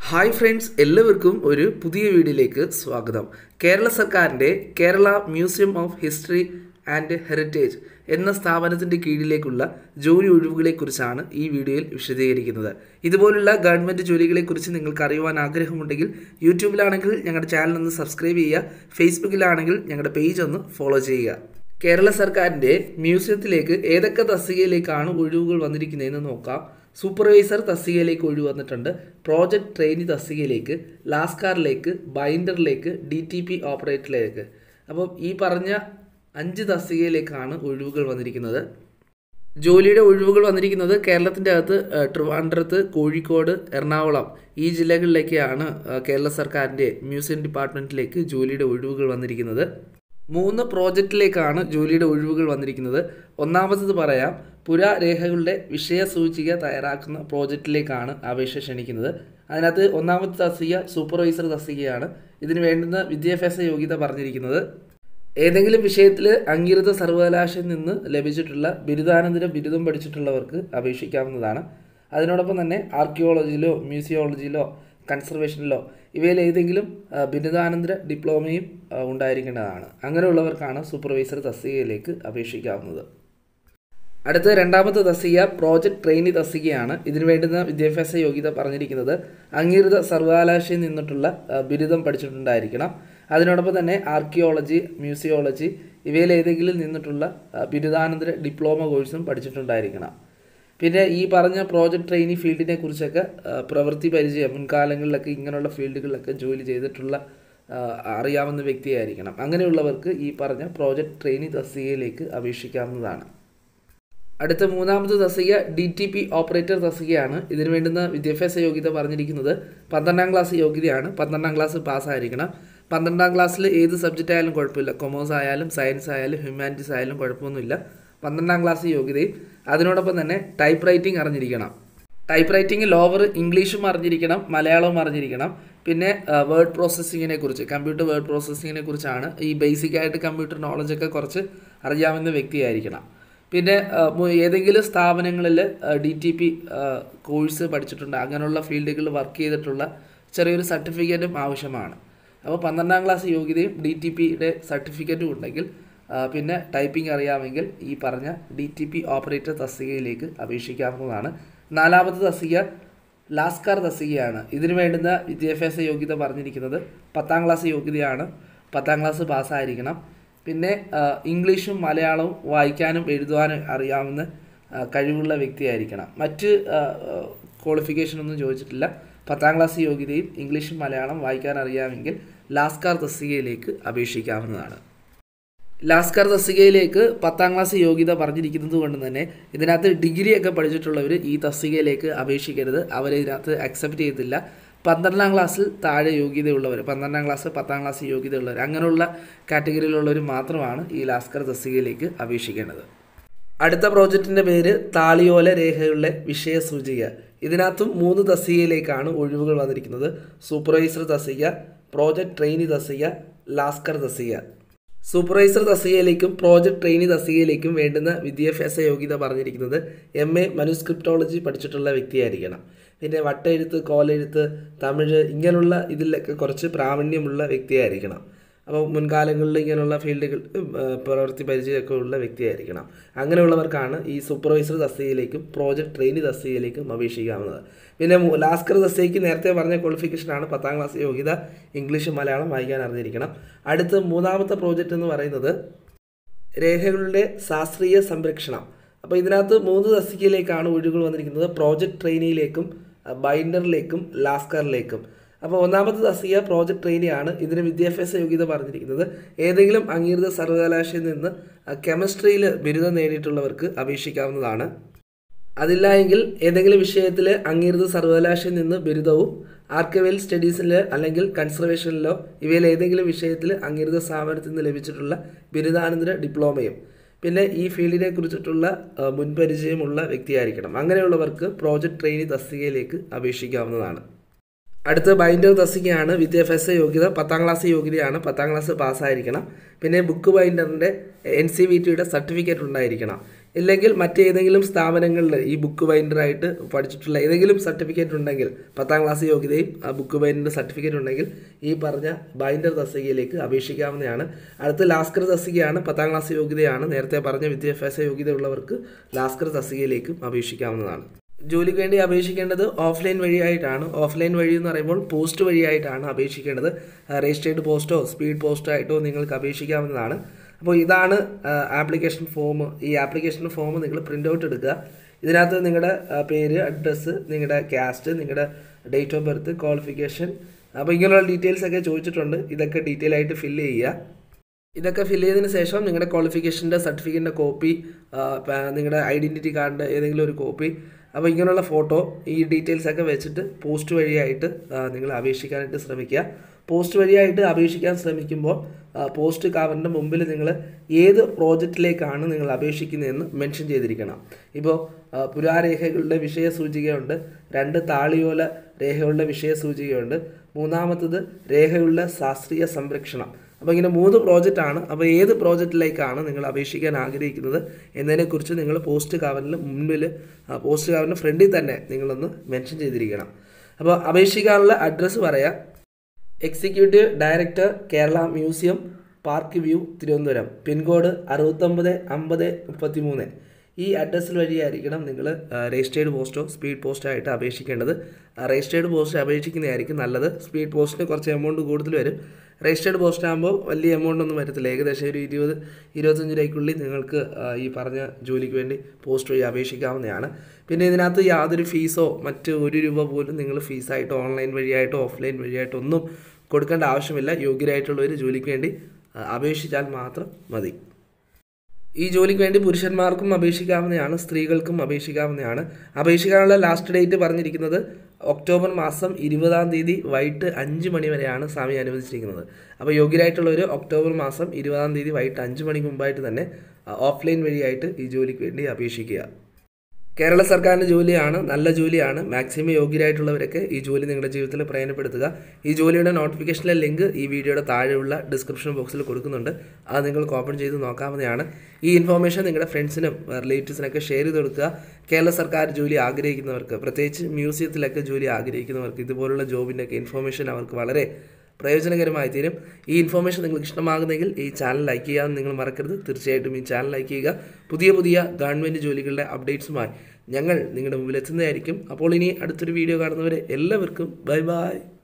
hi friends എല്ലാവർക്കും ഒരു പുതിയ വീഡിയോയിലേക്ക് സ്വാഗതം കേരള സർക്കാരിൻ്റെ Kerala museum of history and heritage എന്ന സ്ഥാപനത്തിൻ്റെ കീഴിലേക്കുള്ള ജോലി ഒഴിവുകളെക്കുറിച്ചാണ് ഈ വീഡിയോയിൽ വിശദീകരിക്കുന്നത് ഇതുപോലുള്ള ഗവൺമെൻറ് ജോലികളെക്കുറിച്ച് നിങ്ങൾക്ക് അറിയുവാൻ ആഗ്രഹമുണ്ടെങ്കിൽ യൂട്യൂബിലാണെങ്കിൽ ഞങ്ങളുടെ ചാനൽ ഒന്ന് സബ്സ്ക്രൈബ് ചെയ്യുക ഫേസ്ബുക്കിലാണെങ്കിൽ ഞങ്ങളുടെ പേജ് ഒന്ന് ഫോളോ ചെയ്യുക കേരള സർക്കാരിൻ്റെ മ്യൂസിയത്തിലേക്ക് ഏതൊക്കെ തസ്തികയിലേക്കാണ് ഒഴിവുകൾ വന്നിരിക്കുന്നതെന്ന് നോക്കാം സൂപ്പർവൈസർ തസ്തികയിലേക്ക് ഒഴിവ് വന്നിട്ടുണ്ട് പ്രോജക്റ്റ് ട്രെയിനി തസ്തികയിലേക്ക് ലാസ്കാറിലേക്ക് ബൈൻഡറിലേക്ക് ഡി ടി പി ഓപ്പറേറ്ററിലേക്ക് അപ്പം ഈ പറഞ്ഞ അഞ്ച് തസ്തികയിലേക്കാണ് ഒഴിവുകൾ വന്നിരിക്കുന്നത് ജോലിയുടെ ഒഴിവുകൾ വന്നിരിക്കുന്നത് കേരളത്തിൻ്റെ അകത്ത് ഏഹ്, ട്രിവാൻഡ്രത്ത് കോഴിക്കോട് എറണാകുളം ഈ ജില്ലകളിലേക്കാണ് ഏഹ്, കേരള സർക്കാരിൻ്റെ മ്യൂസിയം ഡിപ്പാർട്ട്മെൻറ്റിലേക്ക് ജോലിയുടെ ഒഴിവുകൾ വന്നിരിക്കുന്നത് മൂന്ന് പ്രോജക്റ്റിലേക്കാണ് ജോലിയുടെ ഒഴിവുകൾ വന്നിരിക്കുന്നത് ഒന്നാമത്തത് പറയാം പുരാരേഖകളുടെ വിഷയ സൂചിക തയ്യാറാക്കുന്ന പ്രോജക്റ്റിലേക്കാണ് അപേക്ഷ ക്ഷണിക്കുന്നത് അതിനകത്ത് ഒന്നാമത്തെ തസ്തിക സൂപ്പർവൈസർ തസ്തികയാണ് ഇതിന് വേണ്ടുന്ന വിദ്യാഭ്യാസ യോഗ്യത പറഞ്ഞിരിക്കുന്നത് ഏതെങ്കിലും വിഷയത്തിൽ അംഗീകൃത സർവകലാശാലയിൽ നിന്ന് ലഭിച്ചിട്ടുള്ള ബിരുദാനന്തര ബിരുദം പഠിച്ചിട്ടുള്ളവർക്ക് അപേക്ഷിക്കാവുന്നതാണ് അതിനോടൊപ്പം തന്നെ ആർക്കിയോളജിയിലോ മ്യൂസിയോളജിയിലോ കൺസർവേഷനിലോ ഇവയിൽ ഏതെങ്കിലും ആ, ബിരുദാനന്തര ഡിപ്ലോമയും ആ, ഉണ്ടായിരിക്കേണ്ടതാണ് അങ്ങനെയുള്ളവർക്കാണ് സൂപ്പർവൈസർ തസ്തികയിലേക്ക് അപേക്ഷിക്കാവുന്നത് അടുത്ത രണ്ടാമത്തെ തസ്തിക പ്രോജക്റ്റ് ട്രെയിനി തസ്തികയാണ് ഇതിനു വേണ്ടുന്ന വിദ്യാഭ്യാസ യോഗ്യത പറഞ്ഞിരിക്കുന്നത് അംഗീകൃത സർവകലാശാലയിൽ നിന്നിട്ടുള്ള ആ, ബിരുദം പഠിച്ചിട്ടുണ്ടായിരിക്കണം അതിനോടൊപ്പം തന്നെ ആർക്കിയോളജി മ്യൂസിയോളജി ഇവയിൽ ഏതെങ്കിലും നിന്നിട്ടുള്ള ആ, ബിരുദാനന്തര ഡിപ്ലോമ കോഴ്സും പഠിച്ചിട്ടുണ്ടായിരിക്കണം പിന്നെ ഈ പറഞ്ഞ പ്രോജക്റ്റ് ട്രെയിനി ഫീൽഡിനെ കുറിച്ചൊക്കെ ആ, പ്രവൃത്തി പരിചയം മുൻകാലങ്ങളിലൊക്കെ ഇങ്ങനെയുള്ള ഫീൽഡുകളിലൊക്കെ ജോലി ചെയ്തിട്ടുള്ള ആ, അറിയാവുന്ന വ്യക്തിയായിരിക്കണം അങ്ങനെയുള്ളവർക്ക് ഈ പറഞ്ഞ പ്രോജക്റ്റ് ട്രെയിനി തസ്തികയിലേക്ക് അപേക്ഷിക്കാവുന്നതാണ് അടുത്ത മൂന്നാമത്തെ തസ്തിക ഡി ടി പി ഓപ്പറേറ്റർ തസ്തികയാണ് ഇതിന് വേണ്ടുന്ന വിദ്യാഭ്യാസ യോഗ്യത പറഞ്ഞിരിക്കുന്നത് പന്ത്രണ്ടാം ക്ലാസ് യോഗ്യതയാണ് പന്ത്രണ്ടാം ക്ലാസ് പാസ്സായിരിക്കണം പന്ത്രണ്ടാം ക്ലാസ്സിൽ ഏത് സബ്ജക്റ്റ് ആയാലും കുഴപ്പമില്ല കൊമേഴ്സ് ആയാലും സയൻസ് ആയാലും ഹ്യൂമാനിറ്റീസ് ആയാലും കുഴപ്പമൊന്നുമില്ല പന്ത്രണ്ടാം ക്ലാസ് യോഗ്യതയും അതിനോടൊപ്പം തന്നെ ടൈപ്പ് റൈറ്റിംഗ് അറിഞ്ഞിരിക്കണം ടൈപ്പ് റൈറ്റിംഗ് ലോവർ ഇംഗ്ലീഷും അറിഞ്ഞിരിക്കണം മലയാളവും അറിഞ്ഞിരിക്കണം പിന്നെ വേർഡ് പ്രോസസ്സിങ്ങിനെ കുറിച്ച് കമ്പ്യൂട്ടർ വേർഡ് പ്രോസസ്സിങ്ങിനെ കുറിച്ചാണ് ഈ ബേസിക് ആയിട്ട് കമ്പ്യൂട്ടർ നോളജൊക്കെ കുറച്ച് അറിയാവുന്ന വ്യക്തിയായിരിക്കണം പിന്നെ ആ, മു- ഏതെങ്കിലും സ്ഥാപനങ്ങളിൽ ഡി ടി പി കോഴ്സ് പഠിച്ചിട്ടുണ്ട് അങ്ങനെയുള്ള ഫീൽഡുകളിൽ വർക്ക് ചെയ്തിട്ടുള്ള ചെറിയൊരു സർട്ടിഫിക്കറ്റും ആവശ്യമാണ് അപ്പോൾ പന്ത്രണ്ടാം ക്ലാസ് യോഗ്യതയും ഡി ടി പിയുടെ സർട്ടിഫിക്കറ്റും ഉണ്ടെങ്കിൽ ആ, പിന്നെ ടൈപ്പിംഗ് അറിയാമെങ്കിൽ ഈ പറഞ്ഞ ഡി ടി പി ഓപ്പറേറ്റർ തസ്തികയിലേക്ക് അപേക്ഷിക്കാവുന്നതാണ് നാലാമത്തെ തസ്തിക ലാസ്കാർ തസ്തികയാണ് ഇതിനു വേണ്ടുന്ന വിദ്യാഭ്യാസ യോഗ്യത പറഞ്ഞിരിക്കുന്നത് പത്താം ക്ലാസ് യോഗ്യതയാണ് പത്താം ക്ലാസ് പാസ്സായിരിക്കണം പിന്നെ ആ, ഇംഗ്ലീഷും മലയാളവും വായിക്കാനും എഴുതുവാനും അറിയാവുന്ന ആ, കഴിവുള്ള വ്യക്തിയായിരിക്കണം മറ്റ് ക്വാളിഫിക്കേഷൻ ഒന്നും ചോദിച്ചിട്ടില്ല പത്താം ക്ലാസ് യോഗ്യതയും ഇംഗ്ലീഷും മലയാളം വായിക്കാൻ അറിയാമെങ്കിൽ ലാസ്കാർ തസ്തികയിലേക്ക് അപേക്ഷിക്കാവുന്നതാണ് ലാസ്കർ തസ്തികയിലേക്ക് പത്താം ക്ലാസ് യോഗ്യത പറഞ്ഞിരിക്കുന്നത് കൊണ്ട് തന്നെ ഇതിനകത്ത് ഡിഗ്രി ഒക്കെ പഠിച്ചിട്ടുള്ളവർ ഈ തസ്തികയിലേക്ക് അപേക്ഷിക്കരുത് അവരെ ഇതിനകത്ത് അക്സെപ്റ്റ് ചെയ്തില്ല പന്ത്രണ്ടാം ക്ലാസ്സിൽ താഴെ യോഗ്യതയുള്ളവർ പന്ത്രണ്ടാം ക്ലാസ് പത്താം ക്ലാസ് യോഗ്യതയുള്ളവർ അങ്ങനെയുള്ള കാറ്റഗറിയിലുള്ളവർ മാത്രമാണ് ഈ ലാസ്കർ തസ്തികയിലേക്ക് അപേക്ഷിക്കേണ്ടത് അടുത്ത പ്രോജക്റ്റിൻ്റെ പേര് താളിയോല രേഖകളുടെ വിഷയസൂചിക ഇതിനകത്തും മൂന്ന് തസ്തികയിലേക്കാണ് ഒഴിവുകൾ വന്നിരിക്കുന്നത് സൂപ്പർവൈസർ തസ്തിക പ്രോജക്റ്റ് ട്രെയിനി തസ്തിക ലാസ്കർ തസ്തിക സൂപ്പർവൈസർ തസ്തികയിലേക്കും പ്രോജക്റ്റ് ട്രെയിനി തസ്തികയിലേക്കും വേണ്ടുന്ന വിദ്യാഭ്യാസ യോഗ്യത പറഞ്ഞിരിക്കുന്നത് എം എ മനുസ്ക്രിപ്റ്റോളജി പഠിച്ചിട്ടുള്ള വ്യക്തിയായിരിക്കണം പിന്നെ വട്ടെഴുത്ത് കോലെഴുത്ത് തമിഴ് ഇങ്ങനെയുള്ള ഇതിലൊക്കെ കുറച്ച് പ്രാവീണ്യമുള്ള വ്യക്തിയായിരിക്കണം അപ്പോൾ മുൻകാലങ്ങളിൽ ഇങ്ങനെയുള്ള ഫീൽഡുകൾ ഉം, ആ, പ്രവൃത്തി പരിചയമൊക്കെ ഉള്ള വ്യക്തിയായിരിക്കണം അങ്ങനെയുള്ളവർക്കാണ് ഈ സൂപ്പർവൈസർ തസ്തികയിലേക്കും പ്രോജക്റ്റ് ട്രെയിനി തസ്തികയിലേക്കും അപേക്ഷിക്കാവുന്നത് പിന്നെ മു- ലാസ്കർ തസ്തികയ്ക്ക് നേരത്തെ പറഞ്ഞ ക്വാളിഫിക്കേഷനാണ് പത്താം ക്ലാസ് യോഗ്യത ഇംഗ്ലീഷ് മലയാളം വായിക്കാൻ അറിഞ്ഞിരിക്കണം അടുത്ത മൂന്നാമത്തെ പ്രോജക്റ്റ് എന്ന് പറയുന്നത് രേഖകളുടെ ശാസ്ത്രീയ സംരക്ഷണം അപ്പോൾ ഇതിനകത്ത് മൂന്ന് തസ്തികയിലേക്കാണ് ഒഴിവുകൾ വന്നിരിക്കുന്നത് പ്രോജക്റ്റ് ട്രെയിനിയിലേക്കും അഹ് ബൈൻഡറിലേക്കും ലാസ്കറിലേക്കും അപ്പോൾ ഒന്നാമത്തെ തസ്തിക പ്രോജക്റ്റ് ട്രെയിനിയാണ് ഇതിന് വിദ്യാഭ്യാസ യോഗ്യത പറഞ്ഞിരിക്കുന്നത് ഏതെങ്കിലും അംഗീകൃത സർവകലാശാലയിൽ നിന്ന് കെമിസ്ട്രിയിൽ ബിരുദം നേടിയിട്ടുള്ളവർക്ക് അപേക്ഷിക്കാവുന്നതാണ് അതില്ല എങ്കിൽ ഏതെങ്കിലും വിഷയത്തിൽ അംഗീകൃത സർവകലാശാലയിൽ നിന്ന് ബിരുദവും ആർക്കവൽ സ്റ്റഡീസിൽ അല്ലെങ്കിൽ കൺസർവേഷനിലോ ഇവയിൽ ഏതെങ്കിലും വിഷയത്തിൽ അംഗീകൃത സ്ഥാപനത്തിൽ നിന്ന് ലഭിച്ചിട്ടുള്ള ബിരുദാനന്തര ഡിപ്ലോമയും പിന്നെ ഈ ഫീൽഡിനെ കുറിച്ചിട്ടുള്ള ആ, മുൻപരിചയമുള്ള വ്യക്തിയായിരിക്കണം അങ്ങനെയുള്ളവർക്ക് പ്രോജക്റ്റ് ട്രെയിനി തസ്തികയിലേക്ക് അപേക്ഷിക്കാവുന്നതാണ് അടുത്ത ബൈൻഡർ തസ്തികയാണ് വിദ്യാഭ്യാസ യോഗ്യത പത്താം ക്ലാസ് യോഗ്യതയാണ് പത്താം ക്ലാസ് പാസ്സായിരിക്കണം പിന്നെ ബുക്ക് ബൈൻഡറിൻ്റെ എൻ സി വി ടിയുടെ സർട്ടിഫിക്കറ്റ് ഉണ്ടായിരിക്കണം ഇല്ലെങ്കിൽ മറ്റേതെങ്കിലും സ്ഥാപനങ്ങളിൽ ഈ ബുക്ക് ബൈൻഡറായിട്ട് പഠിച്ചിട്ടുള്ള ഏതെങ്കിലും സർട്ടിഫിക്കറ്റ് ഉണ്ടെങ്കിൽ പത്താം ക്ലാസ് യോഗ്യതയും ആ ബുക്ക് ബൈൻഡറിൻ്റെ സർട്ടിഫിക്കറ്റ് ഉണ്ടെങ്കിൽ ഈ പറഞ്ഞ ബൈൻഡർ തസ്തികയിലേക്ക് അപേക്ഷിക്കാവുന്നതാണ് അടുത്ത ലാസ്കർ തസ്തികയാണ് പത്താം ക്ലാസ് യോഗ്യതയാണ് നേരത്തെ പറഞ്ഞ വിദ്യാഭ്യാസ യോഗ്യത ഉള്ളവർക്ക് ലാസ്കർ തസ്തികയിലേക്കും അപേക്ഷിക്കാവുന്നതാണ് ജോലിക്ക് വേണ്ടി അപേക്ഷിക്കേണ്ടത് ഓഫ്ലൈൻ വഴിയായിട്ടാണ് ഓഫ്ലൈൻ വഴി എന്ന് പറയുമ്പോൾ പോസ്റ്റ് വഴിയായിട്ടാണ് അപേക്ഷിക്കേണ്ടത് രജിസ്റ്റേർഡ് പോസ്റ്റോ സ്പീഡ് പോസ്റ്റോ ആയിട്ടോ നിങ്ങൾക്ക് അപേക്ഷിക്കാവുന്നതാണ് അപ്പോൾ ഇതാണ് ആപ്ലിക്കേഷൻ ഫോം ഈ ആപ്ലിക്കേഷൻ ഫോം നിങ്ങൾ പ്രിൻ്റ് ഔട്ട് എടുക്കുക ഇതിനകത്ത് നിങ്ങളുടെ പേര് അഡ്രസ്സ് നിങ്ങളുടെ കാസ്റ്റ് നിങ്ങളുടെ ഡേറ്റ് ഓഫ് ബർത്ത് ക്വാളിഫിക്കേഷൻ അപ്പോൾ ഇങ്ങനെയുള്ള ഡീറ്റെയിൽസ് ഒക്കെ ചോദിച്ചിട്ടുണ്ട് ഇതൊക്കെ ഡീറ്റെയിൽ ആയിട്ട് ഫില്ല് ചെയ്യുക ഇതൊക്കെ ഫില്ല് ചെയ്തതിന് ശേഷം നിങ്ങളുടെ ക്വാളിഫിക്കേഷൻ്റെ സർട്ടിഫിക്കറ്റിൻ്റെ കോപ്പി നിങ്ങളുടെ ഐഡൻറ്റിറ്റി കാർഡിൻ്റെ ഏതെങ്കിലും ഒരു കോപ്പി അപ്പോൾ ഇങ്ങനെയുള്ള ഫോട്ടോ ഈ ഡീറ്റെയിൽസ് ഒക്കെ വെച്ചിട്ട് പോസ്റ്റ് വഴിയായിട്ട് നിങ്ങൾ അപേക്ഷിക്കാനായിട്ട് ശ്രമിക്കുക പോസ്റ്റ് വഴിയായിട്ട് അപേക്ഷിക്കാൻ ശ്രമിക്കുമ്പോൾ പോസ്റ്റ് കവറിൻ്റെ മുമ്പിൽ നിങ്ങൾ ഏത് പ്രോജക്റ്റിലേക്കാണ് നിങ്ങൾ അപേക്ഷിക്കുന്നതെന്ന് മെൻഷൻ ചെയ്തിരിക്കണം ഇപ്പോൾ പുരാരേഖകളുടെ വിഷയസൂചികയുണ്ട് രണ്ട് താളിയോല രേഖകളുടെ വിഷയസൂചികയുണ്ട് മൂന്നാമത്തത് രേഖകളുടെ ശാസ്ത്രീയ സംരക്ഷണം അപ്പോൾ ഇങ്ങനെ മൂന്ന് പ്രോജക്റ്റാണ് അപ്പോൾ ഏത് പ്രോജക്റ്റിലേക്കാണ് നിങ്ങൾ അപേക്ഷിക്കാൻ ആഗ്രഹിക്കുന്നത് എന്നതിനെക്കുറിച്ച് നിങ്ങൾ പോസ്റ്റ് കവറിൽ മുൻപിൽ പോസ്റ്റ് കവറിൻ്റെ ഫ്രണ്ടിൽ തന്നെ നിങ്ങളൊന്ന് മെൻഷൻ ചെയ്തിരിക്കണം അപ്പോൾ അപേക്ഷിക്കാനുള്ള അഡ്രസ്സ് പറയാം executive director Kerala museum park view Thiruvananthapuram pin code അറുപത്തൊമ്പത് അമ്പത് മുപ്പത്തി മൂന്ന് ഈ അഡ്രസ്സിൽ വഴിയായിരിക്കണം നിങ്ങൾ രജിസ്റ്റേർഡ് പോസ്റ്റോ സ്പീഡ് പോസ്റ്റോ ആയിട്ട് അപേക്ഷിക്കേണ്ടത് രജിസ്റ്റേർഡ് പോസ്റ്റ് അപേക്ഷിക്കുന്നതായിരിക്കും നല്ലത് സ്പീഡ് പോസ്റ്റിന് കുറച്ച് എമൗണ്ട് കൂടുതൽ വരും രജിസ്റ്റേർഡ് പോസ്റ്റ് ആകുമ്പോൾ വലിയ എമൗണ്ട് ഒന്നും വരത്തില്ല ഏകദേശം ഒരു ഇരുപത് ഇരുപത്തഞ്ച് രൂപയ്ക്കുള്ളിൽ നിങ്ങൾക്ക് ഈ പറഞ്ഞ ജോലിക്ക് വേണ്ടി പോസ്റ്റ് വഴി അപേക്ഷിക്കാവുന്നതാണ് പിന്നെ ഇതിനകത്ത് യാതൊരു ഫീസോ മറ്റ് ഒരു രൂപ പോലും നിങ്ങൾ ഫീസായിട്ടോ ഓൺലൈൻ വഴിയായിട്ടോ ഓഫ്ലൈൻ വഴിയായിട്ടോ ഒന്നും കൊടുക്കേണ്ട ആവശ്യമില്ല യോഗ്യരായിട്ടുള്ളവർ ജോലിക്ക് വേണ്ടി അപേക്ഷിച്ചാൽ മാത്രം മതി ഈ ജോലിക്ക് വേണ്ടി പുരുഷന്മാർക്കും അപേക്ഷിക്കാവുന്നതാണ് സ്ത്രീകൾക്കും അപേക്ഷിക്കാവുന്നതാണ് അപേക്ഷിക്കാനുള്ള ലാസ്റ്റ് ഡേറ്റ് പറഞ്ഞിരിക്കുന്നത് ഒക്ടോബർ മാസം ഇരുപതാം തീയതി വൈകിട്ട് അഞ്ച് മണി വരെയാണ് സമയം അനുവദിച്ചിരിക്കുന്നത് അപ്പോൾ യോഗ്യരായിട്ടുള്ളവർ ഒക്ടോബർ മാസം ഇരുപതാം തീയതി വൈകിട്ട് അഞ്ച് മണിക്ക് മുമ്പായിട്ട് തന്നെ ഓഫ്ലൈൻ വഴിയായിട്ട് ഈ ജോലിക്ക് വേണ്ടി അപേക്ഷിക്കുക കേരള സർക്കാരിൻ്റെ ജോലിയാണ് നല്ല ജോലിയാണ് മാക്സിമം യോഗ്യരായിട്ടുള്ളവരൊക്കെ ഈ ജോലി നിങ്ങളുടെ ജീവിതത്തിൽ പ്രയോജനപ്പെടുത്തുക ഈ ജോലിയുടെ നോട്ടിഫിക്കേഷനിലെ ലിങ്ക് ഈ വീഡിയോയുടെ താഴെയുള്ള ഡിസ്ക്രിപ്ഷൻ ബോക്സിൽ കൊടുക്കുന്നുണ്ട് അത് നിങ്ങൾക്ക് ഓപ്പൺ ചെയ്ത് നോക്കാവുന്നതാണ് ഈ ഇൻഫോർമേഷൻ നിങ്ങളുടെ ഫ്രണ്ട്സിനും റിലേറ്റീവ്സിനൊക്കെ ഷെയർ ചെയ്ത് കൊടുക്കുക കേരള സർക്കാർ ജോലി ആഗ്രഹിക്കുന്നവർക്ക് പ്രത്യേകിച്ച് മ്യൂസിയത്തിലൊക്കെ ജോലി ആഗ്രഹിക്കുന്നവർക്ക് ഇതുപോലുള്ള ജോബിൻ്റെയൊക്കെ ഇൻഫോർമേഷൻ അവർക്ക് വളരെ പ്രയോജനകരമായി തീരും ഈ ഇൻഫോർമേഷൻ നിങ്ങൾക്ക് ഇഷ്ടമാകുന്നെങ്കിൽ ഈ ചാനൽ ലൈക്ക് ചെയ്യാൻ നിങ്ങൾ മറക്കരുത് തീർച്ചയായിട്ടും ഈ ചാനൽ ലൈക്ക് ചെയ്യുക പുതിയ പുതിയ ഗവൺമെൻറ് ജോലികളുടെ അപ്ഡേറ്റ്സുമായി ഞങ്ങൾ നിങ്ങളുടെ മുമ്പിൽ എത്തുന്നതായിരിക്കും അപ്പോൾ ഇനി അടുത്തൊരു വീഡിയോ കാണുന്നവരെ എല്ലാവർക്കും ബൈ ബൈ